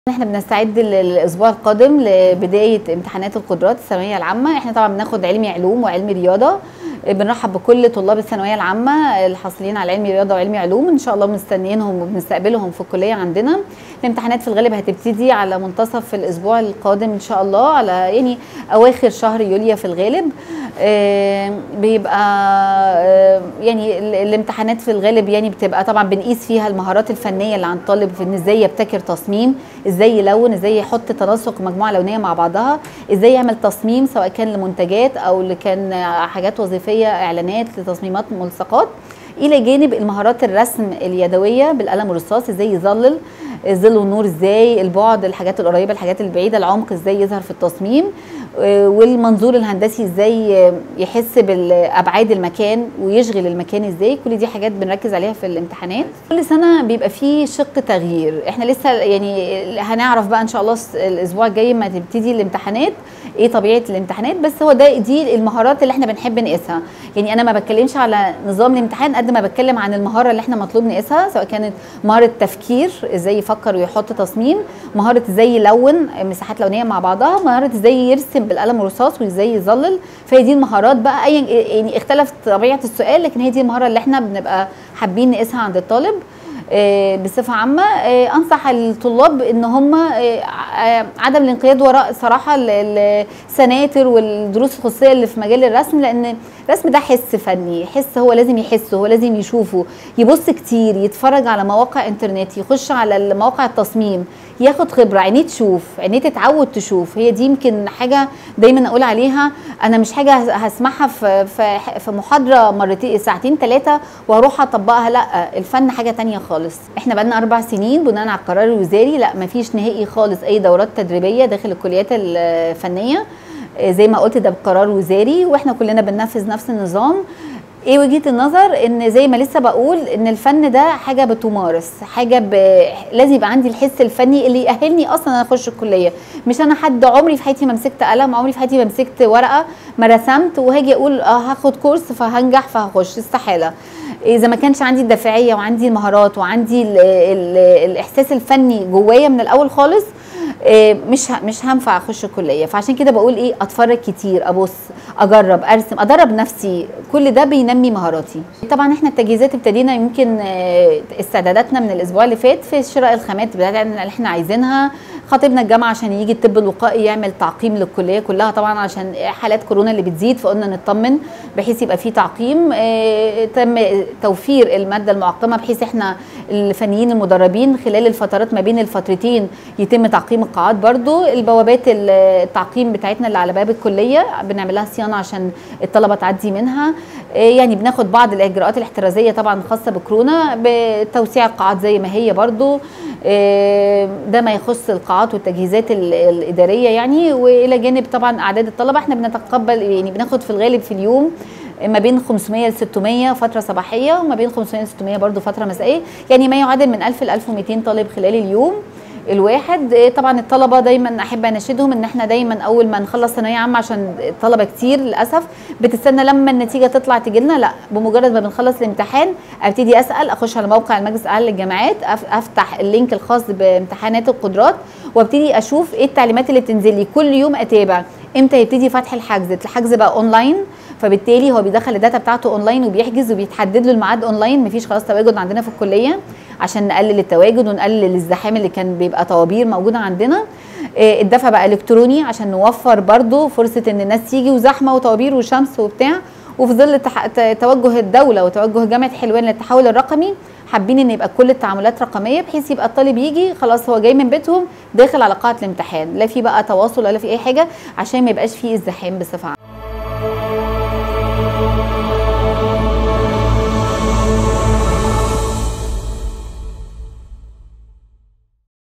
احنا بنستعد للاسبوع القادم لبدايه امتحانات القدرات الثانويه العامه احنا طبعا بناخد علمي علوم وعلمي رياضه بنرحب بكل طلاب الثانويه العامه الحاصلين على علمي رياضه وعلمي علوم ان شاء الله مستنيينهم وبنستقبلهم في الكليه عندنا الامتحانات في الغالب هتبتدي على منتصف الاسبوع القادم ان شاء الله على يعني اواخر شهر يوليو في الغالب آه، بيبقى آه، يعني ال- الامتحانات في الغالب يعني بتبقى طبعا بنقيس فيها المهارات الفنيه اللي عند الطالب في ان ازاي يبتكر تصميم ازاي يلون ازاي يحط تناسق مجموعه لونيه مع بعضها ازاي يعمل تصميم سواء كان لمنتجات او اللي كان حاجات وظيفيه اعلانات لتصميمات ملصقات الى جانب المهارات الرسم اليدويه بالقلم الرصاص ازاي يظلل الظل والنور ازاي البعد الحاجات القريبه الحاجات البعيده العمق ازاي يظهر في التصميم آه، والمنظور الهندسي ازاي آه، يحس بالابعاد المكان ويشغل المكان ازاي كل دي حاجات بنركز عليها في الامتحانات كل سنه بيبقى فيه شق تغيير احنا لسه يعني هنعرف بقى ان شاء الله الس- الاسبوع الجاي ما تبتدي الامتحانات ايه طبيعه الامتحانات بس هو ده دي المهارات اللي احنا بنحب نقيسها يعني انا ما بتكلمش على نظام الامتحان قد ما بتكلم عن المهاره اللي احنا مطلوب نقيسها سواء كانت مهاره تفكير ازاي يفكر ويحط تصميم مهاره ازاي يلون مساحات لونيه مع بعضها مهاره ازاي يرسم بالقلم الرصاص وازاي يظلل فهي دي المهارات بقى ايا يعني اختلف طبيعه السؤال لكن هي دي المهاره اللي احنا بنبقى حابين نقيسها عند الطالب آه، بصفه عامه آه، انصح الطلاب ان هم آه، ع- عدم الانقياد وراء صراحه ال- السناتر والدروس الخصوصيه اللي في مجال الرسم لان الرسم ده حس فني حس هو لازم يحسه هو لازم يشوفه يبص كتير يتفرج على مواقع انترنت يخش على مواقع التصميم ياخد خبره عينيه تشوف عينيه تتعود تشوف هي دي يمكن حاجه دايما اقول عليها انا مش حاجه هس- هسمعها في في في محاضره مرتين ساعتين ثلاثه واروح اطبقها لا الفن حاجه تانية خالص احنا بقالنا اربع سنين بناء على القرار الوزاري لا مفيش نهائي خالص اي دورات تدريبيه داخل الكليات الفنيه آه، زي ما قلت ده بقرار وزاري واحنا كلنا بننفذ نفس النظام ايه وجهه النظر ان زي ما لسه بقول ان الفن ده حاجه بتمارس حاجه ب... لازم يبقى عندي الحس الفني اللي يأهلني اصلا انا اخش الكليه مش انا حد عمري في حياتي ما مسكت قلم عمري في حياتي ما مسكت ورقه ما رسمت وهاجي اقول اه هاخد كورس فهنجح فهخش استحاله اذا ما كانش عندي الدافعيه وعندي المهارات وعندي ال... ال... الاحساس الفني جوايا من الاول خالص إيه، مش ه- مش هنفع اخش الكليه فعشان كده بقول ايه اتفرج كتير ابص اجرب ارسم ادرب نفسي كل ده بينمي مهاراتي طبعا احنا التجهيزات ابتدينا يمكن آه، استعداداتنا من الاسبوع اللي فات في شراء الخامات بتاعتنا اللي احنا عايزينها خطيبنا الجامعه عشان يجي الطب الوقائي يعمل تعقيم للكليه كلها طبعا عشان حالات كورونا اللي بتزيد فقلنا نطمن بحيث يبقى في تعقيم آه، تم توفير الماده المعقمه بحيث احنا الفنيين المدربين خلال الفترات ما بين الفترتين يتم تعقيم القاعات برضو البوابات ال- التعقيم بتاعتنا اللي على باب الكليه بنعمل لها صيانه عشان الطلبه تعدي منها آه، يعني بناخد بعض الاجراءات الاحترازيه طبعا خاصه بكورونا بتوسيع القاعات زي ما هي برضو آه، ده ما يخص القاعات والتجهيزات ال- الاداريه يعني والى جانب طبعا اعداد الطلبه احنا بنتقبل يعني بناخد في الغالب في اليوم ما بين 500 ل 600 فتره صباحيه وما بين 500 ل 600 برضو فتره مسائيه يعني ما يعادل من 1000 ل 1200 طالب خلال اليوم الواحد إيه طبعا الطلبه دايما احب اناشدهم ان احنا دايما اول ما نخلص ثانويه عامه عشان الطلبه كتير للاسف بتستنى لما النتيجه تطلع تجي لنا لا بمجرد ما بنخلص الامتحان ابتدي اسال اخش على موقع المجلس الاعلى للجامعات أف- افتح اللينك الخاص بامتحانات القدرات وابتدي اشوف ايه التعليمات اللي بتنزل لي كل يوم اتابع امتى يبتدي فتح الحجز الحجز بقى اونلاين فبالتالي هو بيدخل الداتا بتاعته اونلاين وبيحجز وبيتحدد له الميعاد اونلاين مفيش خلاص تواجد عندنا في الكليه عشان نقلل التواجد ونقلل الزحام اللي كان بيبقى طوابير موجوده عندنا آه، الدفع بقى الكتروني عشان نوفر برضو فرصه ان الناس تيجي وزحمه وطوابير وشمس وبتاع وفي ظل تح- ت- توجه الدوله وتوجه جامعه حلوان للتحول الرقمي حابين ان يبقى كل التعاملات رقميه بحيث يبقى الطالب يجي خلاص هو جاي من بيتهم داخل على قاعه الامتحان لا في بقى تواصل ولا في اي حاجه عشان ما يبقاش فيه ازدحام بصفه عامه